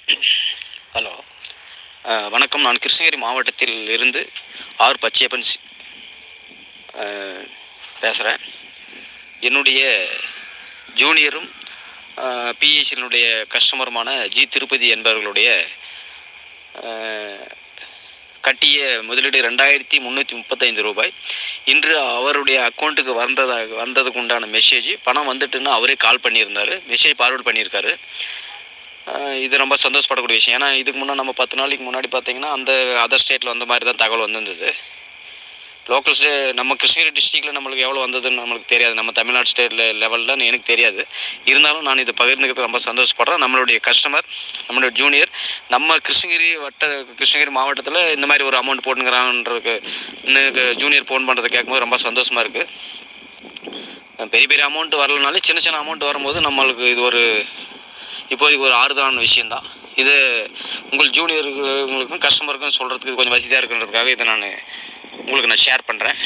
hello அஹ், வணக்கம் நான் கிருஷ்ணகிரி மாவட்டத்தில் இருந்து ஆர் பச்சையப்பன் சி- அஹ், பேசுகிறேன் என்னுடைய ஜூனியரும் பிஎஸ்சியினுடைய கஸ்டமருமான ஜி திருப்பதி என்பவர்களுடைய அஹ், கட்டிய முதலீடு ரெண்டாயிரத்தி முந்நூற்றி முப்பத்தைந்து ரூபாய் இன்று அவருடைய அக்கௌண்ட்டுக்கு வந்ததாக வந்ததுக்கு உண்டான மெசேஜ் பணம் வந்துட்டுன்னு அவரே கால் பண்ணியிருந்தார் மெசேஜ் ஃபார்வர்ட் பண்ணியிருக்காரு ஆஹ் இது ரொம்ப சந்தோஷப்படக்கூடிய விஷயம் ஏன்னா இதுக்கு முன்னே நம்ம பத்து நாளைக்கு முன்னாடி பார்த்தீங்கன்னா அந்த அதர் ஸ்டேட்டில் வந்த மாதிரி தான் தகவல் வந்திருந்தது லோக்கல் ஸ்டே நம்ம கிருஷ்ணகிரி டிஸ்ட்ரிக்டில் நம்மளுக்கு எவ்வளோ வந்ததுன்னு நம்மளுக்கு தெரியாது நம்ம தமிழ்நாடு ஸ்டேட்டில் லெவலில் எனக்கு தெரியாது இருந்தாலும் நான் இதை பகிர்ந்துக்கிறது ரொம்ப சந்தோஷப்படுறேன் நம்மளுடைய கஸ்டமர் நம்மளுடைய ஜூனியர் நம்ம கிருஷ்ணகிரி வட்ட கிருஷ்ணகிரி மாவட்டத்தில் இந்த மாதிரி ஒரு அமௌண்ட் போட்டுங்கிறான்றதுக்கு இன்னும் ஜூனியர் ஃபோன் பண்ணுறதை கேட்கும்போது ரொம்ப சந்தோஷமாக இருக்குது பெரிய பெரிய அமௌண்ட் வரலனாலே சின்ன சின்ன அமௌண்ட் வரும்போது நம்மளுக்கு இது ஒரு இப்போதைக்கு ஒரு ஆறுதலான விஷயந்தான் இது உங்கள் ஜூனியர்களுக்கும் கஸ்டமருக்கும் சொல்கிறதுக்கு இது கொஞ்சம் வசதியாக இருக்குன்றதுக்காக இதை நான் உங்களுக்கு நான் ஷேர் பண்ணுறேன்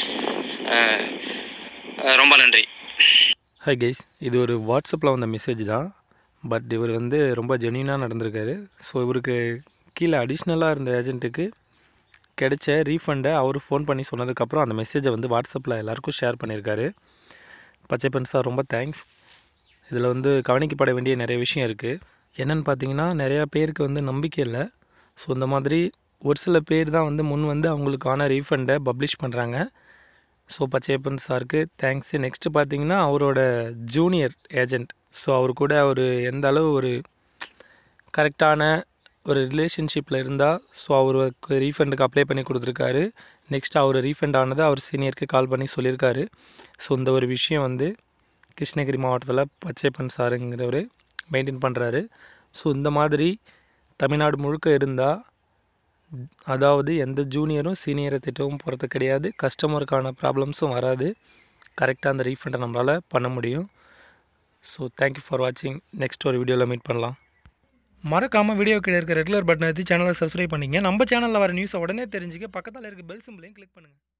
ரொம்ப நன்றி ஹாய் கைஸ் இது ஒரு வாட்ஸ்அப்பில் வந்த மெசேஜ் தான் பட் இவர் வந்து ரொம்ப ஜென்யூனாக நடந்திருக்காரு ஸோ இவருக்கு கீழே அடிஷ்னலாக இருந்த ஏஜென்ட்டுக்கு கிடைச்ச ரீஃபண்டை அவர் ஃபோன் பண்ணி சொன்னதுக்கப்புறம் அந்த மெசேஜை வந்து வாட்ஸ்அப்பில் எல்லாருக்கும் ஷேர் பண்ணியிருக்காரு பச்சைப்பன் சார் ரொம்ப தேங்க்ஸ் இதில் வந்து கவனிக்கப்பட வேண்டிய நிறைய விஷயம் இருக்குது என்னென்னு பார்த்தீங்கன்னா நிறையா பேருக்கு வந்து நம்பிக்கை இல்லை ஸோ இந்த மாதிரி ஒரு சில பேர் தான் வந்து முன் வந்து அவங்களுக்கான ரீஃபண்டை பப்ளிஷ் பண்ணுறாங்க ஸோ பச்சையப்பன் சாருக்கு தேங்க்ஸு நெக்ஸ்ட்டு பார்த்தீங்கன்னா அவரோட ஜூனியர் ஏஜெண்ட் ஸோ அவர் கூட அவர் எந்த அளவு ஒரு கரெக்டான ஒரு ரிலேஷன்ஷிப்பில் இருந்தால் ஸோ அவருக்கு ரீஃபண்டுக்கு அப்ளை பண்ணி கொடுத்துருக்காரு நெக்ஸ்ட் அவர் ரீஃபண்ட் ஆனதை அவர் சீனியருக்கு கால் பண்ணி சொல்லியிருக்காரு ஸோ இந்த ஒரு விஷயம் வந்து கிருஷ்ணகிரி மாவட்டத்தில் பச்சைப்பன் சாருங்கிறவர் மெயின்டைன் பண்ணுறாரு ஸோ இந்த மாதிரி தமிழ்நாடு முழுக்க இருந்தால் அதாவது எந்த ஜூனியரும் சீனியரை திட்டவும் போகிறது கிடையாது கஸ்டமருக்கான ப்ராப்ளம்ஸும் வராது கரெக்டாக அந்த ரீஃபண்டை நம்மளால் பண்ண முடியும் ஸோ தேங்க்யூ ஃபார் வாட்சிங் நெக்ஸ்ட் ஒரு வீடியோவில் மீட் பண்ணலாம் மறக்காமல் வீடியோ கீழே இருக்க ரெகுலர் பட்டன் எடுத்து சேனலை சப்ஸ்கிரைப் பண்ணிங்க நம்ம சேனலில் வர நியூஸை உடனே தெரிஞ்சுக்க பக்கத்தில் இருக்க பெல் சிம்பிளையும் கிளிக் பண்ணுங்கள்